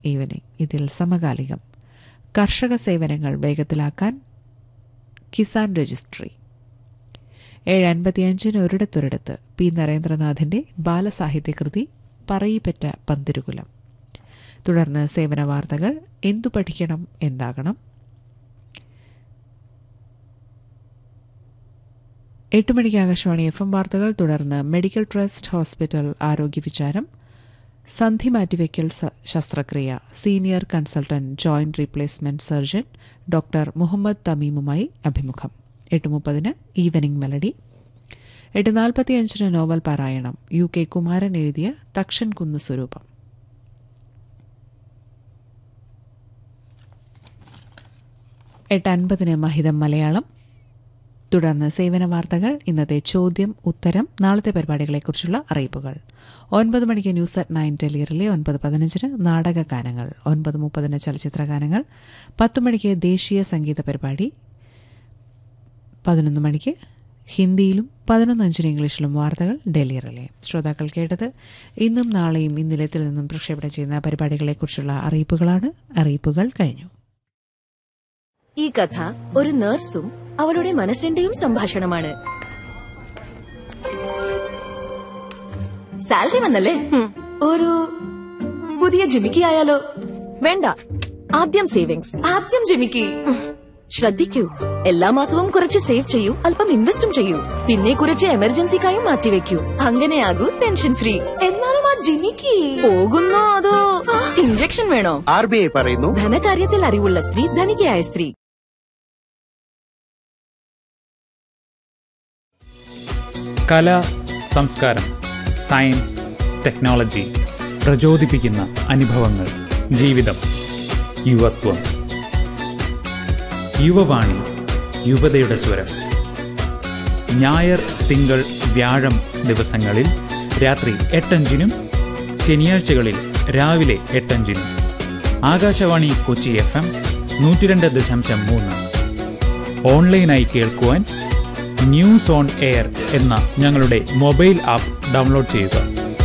Evening ഇതിൽ സമകാലികം കർഷക സേവനങ്ങൾ വേഗത്തിലാക്കാൻ കിസാൻ രജിസ്ട്രി ഏഴ് അൻപത്തിയഞ്ചിന് ഒരിടത്തൊരിടത്ത് പി നരേന്ദ്രനാഥിന്റെ ബാലസാഹിത്യകൃതി പറയിപ്പറ്റ പന്തിരുകുലം തുടർന്ന് സേവന വാർത്തകൾ എന്തു പഠിക്കണം എന്താകണം എട്ട് മണിക്ക് ആകാശവാണി എഫ് എം വാർത്തകൾ തുടർന്ന് മെഡിക്കൽ ട്രസ്റ്റ് ഹോസ്പിറ്റൽ ആരോഗ്യ വിചാരം സന്ധി മാറ്റിവെക്കൽ സ- ശസ്ത്രക്രിയ senior consultant joint replacement surgeon doctor Muhammad തമീമുമായി അഭിമുഖം എട്ട് മുപ്പതിന് ഈവനിംഗ് മെലഡി എട്ട് നാൽപ്പത്തിയഞ്ചിന് നോവൽ പാരായണം യു കെ കുമാരൻ എഴുതിയ തക്ഷൻ കുന്ന് സ്വരൂപം എട്ട് അൻപതിന് മഹിതം മലയാളം തുടർന്ന് സേവന വാർത്തകൾ ഇന്നത്തെ ചോദ്യം ഉത്തരം നാളത്തെ പരിപാടികളെക്കുറിച്ചുള്ള അറിയിപ്പുകൾ ഒൻപത് മണിക്ക് ന്യൂസ് അറ്റ് നയൻ ടെലിയറിലെ ഒൻപത് പതിനഞ്ചിന് നാടക ഗാനങ്ങൾ ഒൻപത് മുപ്പതിന് ചലച്ചിത്ര ഗാനങ്ങൾ പത്ത് മണിക്ക് ദേശീയ സംഗീത പരിപാടി പതിനൊന്ന് മണിക്ക് ഹിന്ദിയിലും പതിനൊന്ന് അഞ്ചിന് ഇംഗ്ലീഷിലും വാർത്തകൾ ഡൽഹിയിലെ ശ്രോതാക്കൾ കേട്ടത് ഇന്നും നാളെയും ഇന്നിലത്തിൽ നിന്നും പ്രക്ഷേപണം ചെയ്യുന്ന പരിപാടികളെക്കുറിച്ചുള്ള അറിയിപ്പുകളാണ് അറിയിപ്പുകൾ കഴിഞ്ഞു ഈ കഥ ഒരു നഴ്സും അവളുടെ മനസ്സിന്റെയും സംഭാഷണമാണ് സാലറി വന്നല്ലേ ഹും, ഒരു പുതിയ ജിമിക്കി ആയാലോ വേണ്ട ആദ്യം സേവിങ്സ് ആദ്യം ജിമിക്കി ഉം. ശ്രദ്ധിക്കൂ എല്ലാ മാസവും കുറച്ച് സേവ് ചെയ്യൂ അല്പം ഇൻവെസ്റ്റും ചെയ്യൂ പിന്നെ കുറച്ച് എമർജൻസിക്കായും മാറ്റിവെക്കൂ അങ്ങനെയാകൂ ടെൻഷൻ ഫ്രീ എന്നാലും ആ ജിമിക്കി പോകുന്നോ അതോ ഇഞ്ചക്ഷൻ വേണോ ആർ ബി ഐ പറയുന്നു ധനകാര്യത്തിൽ അറിവുള്ള സ്ത്രീ ധനികയായ സ്ത്രീ കല സംസ്കാരം സയൻസ് ടെക്നോളജി പ്രചോദിപ്പിക്കുന്ന അനുഭവങ്ങൾ ജീവിതം യുവത്വം യുവവാണി യുവതയുടെ സ്വരം ഞായർ തിങ്കൾ വ്യാഴം ദിവസങ്ങളിൽ രാത്രി എട്ടഞ്ചിനും ശനിയാഴ്ചകളിൽ രാവിലെ എട്ടഞ്ചിനും ആകാശവാണി കൊച്ചി എഫ് എം നൂറ്റിരണ്ട് ദശാംശം മൂന്ന് ഓൺലൈനായി കേൾക്കുവാൻ ന്യൂസ് ഓൺ എയർ എന്ന ഞങ്ങളുടെ മൊബൈൽ ആപ്പ് ഡൗൺലോഡ് ചെയ്യുക